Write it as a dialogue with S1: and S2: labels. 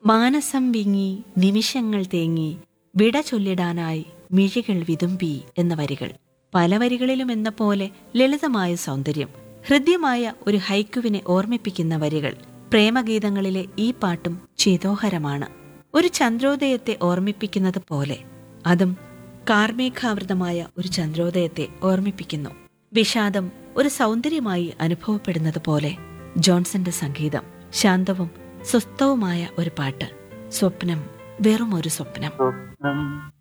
S1: മാനസം വിങ്ങി നിമിഷങ്ങൾ തേങ്ങി വിട ചൊല്ലിടാനായി മിഴികൾ വിതുമ്പി എന്ന വരികൾ പല വരികളിലും എന്ന പോലെ ലളിതമായ സൗന്ദര്യം ഹൃദ്യമായ ഒരു ഹൈക്കുവിനെ ഓർമ്മിപ്പിക്കുന്ന വരികൾ പ്രേമഗീതങ്ങളിലെ ഈ പാട്ടും ചേതോഹരമാണ് ഒരു ചന്ദ്രോദയത്തെ ഓർമ്മിപ്പിക്കുന്നത് പോലെ അതും കാർമേഘാവൃതമായ ഒരു ചന്ദ്രോദയത്തെ ഓർമ്മിപ്പിക്കുന്നു വിഷാദം ഒരു സൗന്ദര്യമായി അനുഭവപ്പെടുന്നത് പോലെ ജോൺസന്റെ സംഗീതം ശാന്തവും സ്വസ്ഥവുമായ ഒരു പാട്ട് സ്വപ്നം വെറും ഒരു സ്വപ്നം
S2: സ്വപ്നം